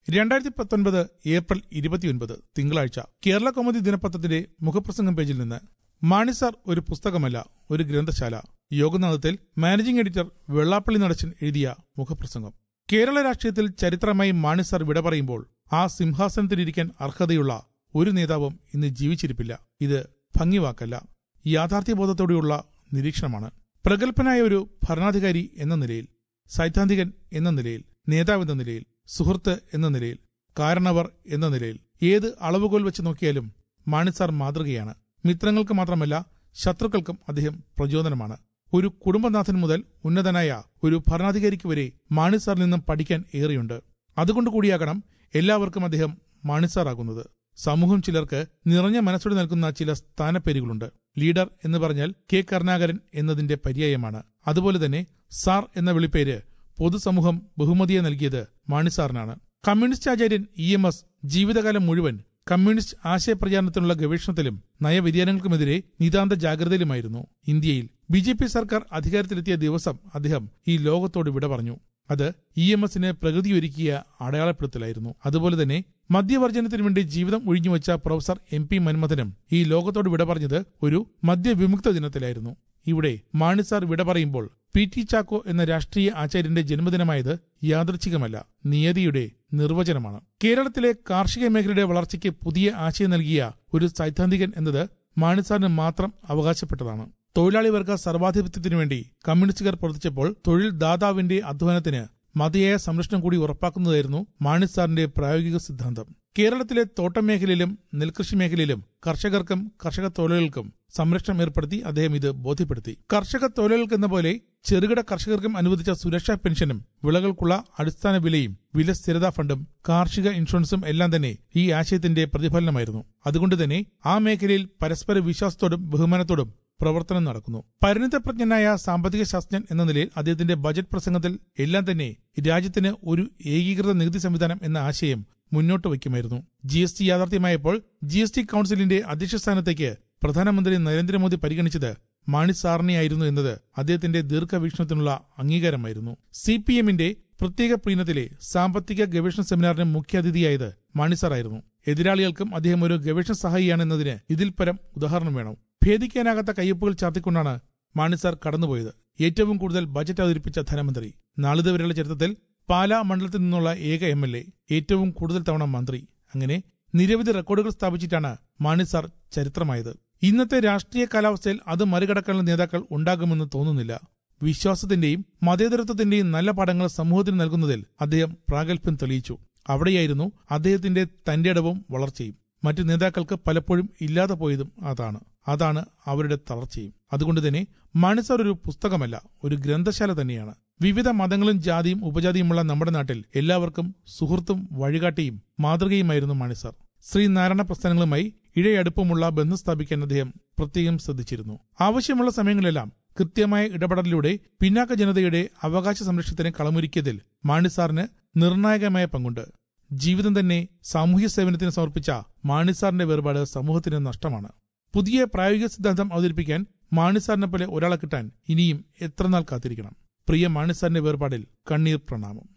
രണ്ടായിരത്തി പത്തൊൻപത് ഏപ്രിൽ ഇരുപത്തിയൊൻപത് തിങ്കളാഴ്ച കേരള കൗമുദി ദിനപത്രത്തിന്റെ മുഖപ്രസംഗം പേജിൽ നിന്ന് മാണി സാർ ഒരു പുസ്തകമല്ല ഒരു ഗ്രന്ഥശാല യോഗനാഥത്തിൽ മാനേജിംഗ് എഡിറ്റർ വെള്ളാപ്പള്ളി നടച്ചൻ എഴുതിയ മുഖപ്രസംഗം കേരള രാഷ്ട്രീയത്തിൽ ചരിത്രമായി മാണി സാർ വിട പറയുമ്പോൾ ആ സിംഹാസനത്തിലിരിക്കാൻ അർഹതയുള്ള ഒരു നേതാവും ഇന്ന് ജീവിച്ചിരിപ്പില്ല ഇത് ഭംഗിവാക്കല്ല യാഥാർത്ഥ്യബോധത്തോടെയുള്ള നിരീക്ഷണമാണ് പ്രഗത്ഭനായ ഒരു ഭരണാധികാരി എന്ന നിലയിൽ സൈദ്ധാന്തികൻ എന്ന നിലയിൽ നേതാവെന്ന നിലയിൽ സുഹൃത്ത് എന്ന നിലയിൽ കാരണവർ എന്ന നിലയിൽ ഏത് അളവുകോൽ വെച്ച് നോക്കിയാലും മാണിസാർ മാതൃകയാണ് മിത്രങ്ങൾക്ക് മാത്രമല്ല ശത്രുക്കൾക്കും അദ്ദേഹം പ്രചോദനമാണ് ഒരു കുടുംബനാഥൻ മുതൽ ഉന്നതനായ ഒരു ഭരണാധികാരിക്ക് വരെ മാണിസാറിൽ നിന്നും പഠിക്കാൻ ഏറെയുണ്ട് അതുകൊണ്ട് കൂടിയാകണം എല്ലാവർക്കും അദ്ദേഹം മാണിസാറാകുന്നത് സമൂഹം ചിലർക്ക് നിറഞ്ഞ മനസ്സോടെ നൽകുന്ന ചില സ്ഥാനപ്പേരുകളുണ്ട് ലീഡർ എന്ന് പറഞ്ഞാൽ കെ കരുണാകരൻ എന്നതിന്റെ പര്യായമാണ് അതുപോലെ തന്നെ സാർ എന്ന വിളിപ്പേര് പൊതുസമൂഹം ബഹുമതിയെ നൽകിയത് മാണിസാറിനാണ് കമ്മ്യൂണിസ്റ്റ് ആചാര്യൻ ഇ എം എസ് ജീവിതകാലം മുഴുവൻ കമ്മ്യൂണിസ്റ്റ് ആശയപ്രചാരണത്തിനുള്ള ഗവേഷണത്തിലും നയവ്യതിയാനങ്ങൾക്കുമെതിരെ നിതാന്ത ജാഗ്രതയിലുമായിരുന്നു ഇന്ത്യയിൽ ബി ജെ പി സർക്കാർ അധികാരത്തിലെത്തിയ ദിവസം അദ്ദേഹം ഈ ലോകത്തോട് വിട പറഞ്ഞു അത് ഇ എം എസിന് പ്രകൃതിയൊരുക്കിയ അടയാളപ്പെടുത്തലായിരുന്നു അതുപോലെ തന്നെ മദ്യവർജനത്തിനു വേണ്ടി ജീവിതം ഒഴിഞ്ഞുവെച്ച പ്രൊഫസർ എം പി മന്മഥനും ഈ ലോകത്തോട് വിട പറഞ്ഞത് ഒരു മദ്യവിമുക്ത ദിനത്തിലായിരുന്നു ഇവിടെ മാണിസാർ വിട പറയുമ്പോൾ പി ടി ചാക്കോ എന്ന രാഷ്ട്രീയ ആചാര്യന്റെ ജന്മദിനമായത് യാദൃച്ഛികമല്ല നിയതിയുടെ നിർവചനമാണ് കേരളത്തിലെ കാർഷിക മേഖലയുടെ വളർച്ചയ്ക്ക് പുതിയ ആശയം നൽകിയ ഒരു സൈദ്ധാന്തികൻ എന്നത് മാണിസാറിന് മാത്രം അവകാശപ്പെട്ടതാണ് തൊഴിലാളി വർഗ സർവാധിപത്യത്തിനു വേണ്ടി കമ്മ്യൂണിസ്റ്റുകാർ പ്രവർത്തിച്ചപ്പോൾ തൊഴിൽ ദാതാവിന്റെ അധ്വാനത്തിന് മതിയായ സംരക്ഷണം കൂടി ഉറപ്പാക്കുന്നതായിരുന്നു മാണിസാറിന്റെ പ്രായോഗിക സിദ്ധാന്തം കേരളത്തിലെ തോട്ടം മേഖലയിലും നെൽകൃഷി മേഖലയിലും കർഷകർക്കും കർഷക തൊഴിലാളികൾക്കും സംരക്ഷണം ഏർപ്പെടുത്തി അദ്ദേഹം ഇത് ബോധ്യപ്പെടുത്തി കർഷക തൊഴിലാളികൾക്കെന്ന പോലെ ചെറുകിട കർഷകർക്കും അനുവദിച്ച സുരക്ഷാ പെൻഷനും വിളകൾക്കുള്ള അടിസ്ഥാന വിലയും വില സ്ഥിരതാ ഫണ്ടും കാർഷിക ഇൻഷുറൻസും എല്ലാം തന്നെ ഈ ആശയത്തിന്റെ പ്രതിഫലനമായിരുന്നു അതുകൊണ്ട് തന്നെ ആ മേഖലയിൽ പരസ്പര വിശ്വാസത്തോടും ബഹുമാനത്തോടും പ്രവർത്തനം നടക്കുന്നു പരിണിതപ്രജ്ഞനായ സാമ്പത്തിക ശാസ്ത്രജ്ഞൻ എന്ന നിലയിൽ അദ്ദേഹത്തിന്റെ ബജറ്റ് പ്രസംഗത്തിൽ എല്ലാം തന്നെ രാജ്യത്തിന് ഒരു ഏകീകൃത നികുതി സംവിധാനം എന്ന ആശയം മുന്നോട്ട് വയ്ക്കുമായിരുന്നു ജി എസ് ടി യാഥാർത്ഥ്യമായപ്പോൾ ജി എസ് ടി കൌൺസിലിന്റെ അധ്യക്ഷ സ്ഥാനത്തേക്ക് പ്രധാനമന്ത്രി നരേന്ദ്രമോദി പരിഗണിച്ചത് മാണി സാറിനെയായിരുന്നു എന്നത് അദ്ദേഹത്തിന്റെ ദീർഘവീക്ഷണത്തിനുള്ള അംഗീകാരമായിരുന്നു സി പി എമ്മിന്റെ പ്രത്യേക പ്രീണത്തിലെ സാമ്പത്തിക ഗവേഷണ സെമിനാറിന് മുഖ്യാതിഥിയായത് മാണിസാറായിരുന്നു എതിരാളികൾക്കും അദ്ദേഹം ഒരു ഗവേഷണ സഹായിയാണെന്നതിന് ഇതിൽ പരം ഉദാഹരണം വേണം ഭേദിക്കാനാകാത്ത കയ്യൊപ്പുകൾ ചാർത്തിക്കൊണ്ടാണ് മാണിസാർ കടന്നുപോയത് ഏറ്റവും കൂടുതൽ ബജറ്റ് അവതരിപ്പിച്ച ധനമന്ത്രി നാളിതുവരെയുള്ള ചരിത്രത്തിൽ പാലാ മണ്ഡലത്തിൽ നിന്നുള്ള ഏക എം എൽ എ ഏറ്റവും കൂടുതൽ തവണ മന്ത്രി അങ്ങനെ നിരവധി റെക്കോർഡുകൾ സ്ഥാപിച്ചിട്ടാണ് മാണിസാർ ചരിത്രമായത് ഇന്നത്തെ രാഷ്ട്രീയ കാലാവസ്ഥയിൽ അത് മറികടക്കാനുള്ള നേതാക്കൾ ഉണ്ടാകുമെന്ന് തോന്നുന്നില്ല വിശ്വാസത്തിന്റെയും മതേതരത്വത്തിന്റെയും നല്ല പാഠങ്ങൾ സമൂഹത്തിന് നൽകുന്നതിൽ അദ്ദേഹം പ്രാഗൽഭ്യം തെളിയിച്ചു അവിടെയായിരുന്നു അദ്ദേഹത്തിന്റെ തന്റെ ഇടവും വളർച്ചയും മറ്റു നേതാക്കൾക്ക് പലപ്പോഴും ഇല്ലാതെ പോയതും അതാണ് അതാണ് അവരുടെ തളർച്ചയും അതുകൊണ്ട് തന്നെ മാണിസാർ ഒരു പുസ്തകമല്ല ഒരു ഗ്രന്ഥശാല തന്നെയാണ് വിവിധ മതങ്ങളും ജാതിയും ഉപജാതിയുമുള്ള നമ്മുടെ നാട്ടിൽ എല്ലാവർക്കും സുഹൃത്തും വഴികാട്ടിയും മാതൃകയുമായിരുന്നു മാണിസാർ ശ്രീനാരായണ പ്രസ്ഥാനങ്ങളുമായി ഇഴയടുപ്പമുള്ള ബന്ധം സ്ഥാപിക്കാൻ അദ്ദേഹം പ്രത്യേകം ശ്രദ്ധിച്ചിരുന്നു ആവശ്യമുള്ള സമയങ്ങളിലെല്ലാം കൃത്യമായ ഇടപെടലിലൂടെ പിന്നാക്ക ജനതയുടെ അവകാശ സംരക്ഷണത്തിന് കളമൊരുക്കിയതിൽ മാണിസാറിന് നിർണായകമായ പങ്കുണ്ട് ജീവിതം തന്നെ സാമൂഹ്യ സേവനത്തിന് സമർപ്പിച്ച മാണിസാറിന്റെ വേർപാട് സമൂഹത്തിന് നഷ്ടമാണ് പുതിയ പ്രായോഗിക സിദ്ധാന്തം അവതരിപ്പിക്കാൻ മാണിസാറിനെ പോലെ ഒരാളെ കിട്ടാൻ ഇനിയും എത്രനാൾ കാത്തിരിക്കണം പ്രിയ മാണിസാറിന്റെ വേർപാടിൽ കണ്ണീർ പ്രണാമം